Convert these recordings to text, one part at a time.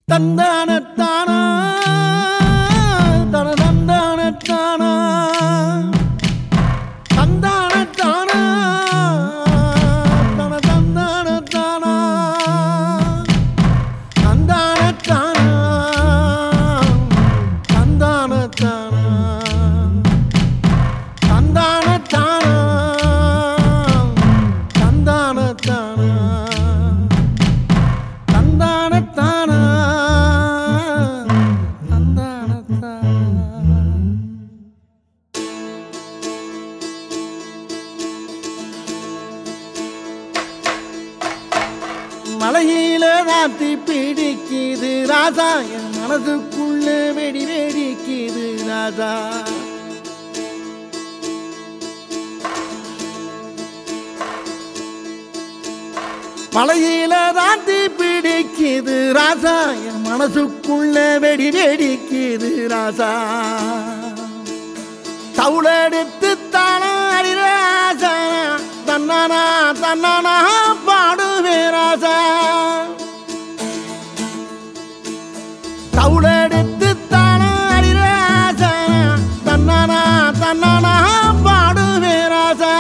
தந்தானத்தானா தன தந்தானத்தானா தந்தானத்தானா தன தந்தானத்தானா தந்தானத்தானா தந்தானத்தானா தந்தானத்தானா தந்தானத்தானா தந்தானத்தானா தந்தானத்தானா மலையில ராத்தி பிடிக்குது ராஜா என் மனதுக்குள்ள வெடி வெடிக்குது ராஜா மலையில ராத்தி பிடிக்குது ராஜா என் மனசுக்குள்ள வெடி வெடிக்குது ராஜா தவுளெடுத்து தானாடி ராஜா தன்னானா தன்னானா பாடுவே ராஜா தவுளெடுத்து தானாடி ராஜா தன்னானா தன்னானா பாடுவே ராஜா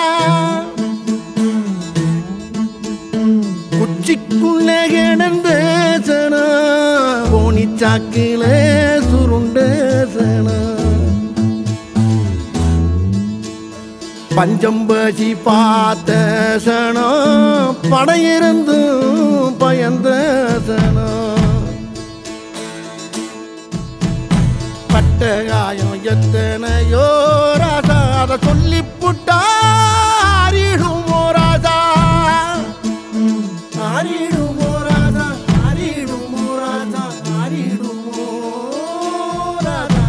குச்சிக்குள்ளே கிடந்து சனா கோணிச்சாக்கிலே சுருண்டு சனா பஞ்சம்பசி பார்த்த சனம் படையிருந்து பயந்த சனம் பட்ட காயம் எத்தனையோ ராசா அதை சொல்லி புட்டாரிடுமோ ராஜா ஆரிடுமோ ராஜா ஆரிடுமோ ராஜா ஆரிடுமோ ராஜா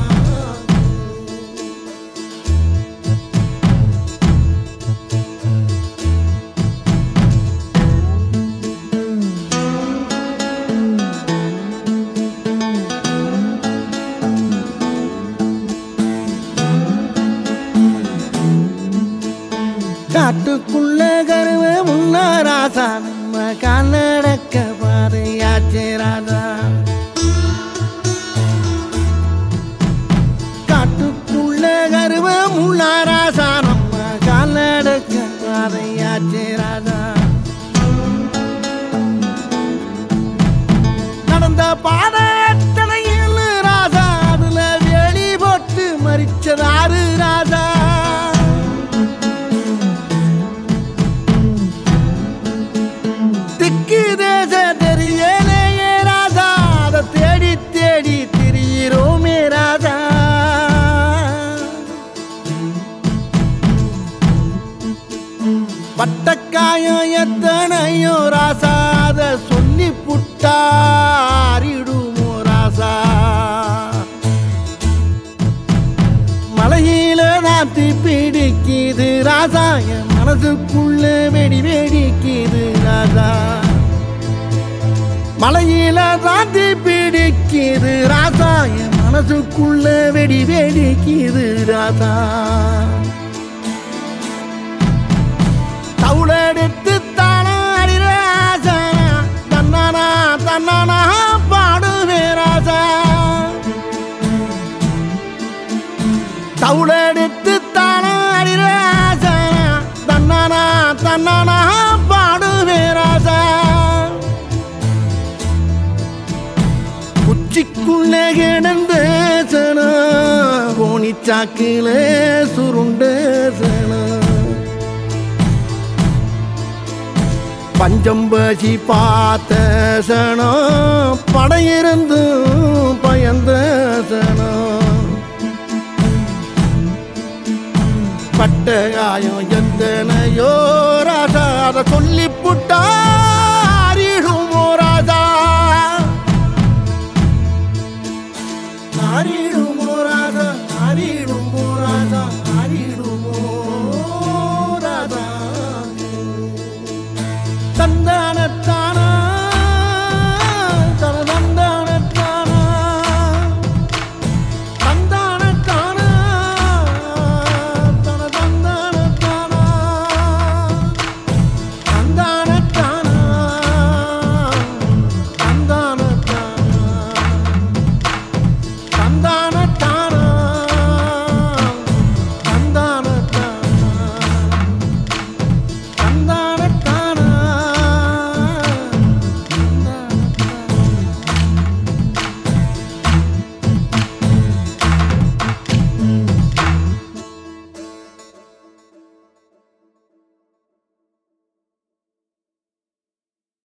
காட்டுக்குள்ள கருவ முன்னாராசா நம்ம காலடக்க பாதையாச்சே ராஜா காட்டுக்குள்ள கருவ முன்னாராசா நம்ம காலடக்க பாதையாச்சே ராஜா நடந்த பாதை எத்தனையில் ராஜா அதுல வெளி போட்டு மறிச்சதாரு ராஜா திக்கு தேச தெரியலையே ராஜா அதை தேடி தேடி திரியிறோமே ராஜா பட்டக்காயம் எத்தனையோ ராசா அதை சொல்லி புட்டாரிடுமோ ராசா மலையில நாத்தி பிடிக்குது ராஜா என் மனசுக்குள்ள வெடி வெடிக்குது ராஜா மலையில நாத்தி பிடிக்குது ராஜா என் மனசுக்குள்ள வெடி வெடிக்குது ராஜா தவுளெடுத்து தானாடி ராஜா தன்னானா தன்னானா பாடுவே ராஜா தவுளெடுத்து தானாடி ராஜா தன்னானா தன்னானா பாடுவே ராஜா குச்சிக்குள்ள கிடந்த சனா கோணிச்சாக்கிலே சுருண்ட சனா பஞ்சம்பசி பார்த்த சனம் படையிருந்து பயந்த சனம் பட்ட காயம் எத்தனையோ ராசா அதை சொல்லி புட்டா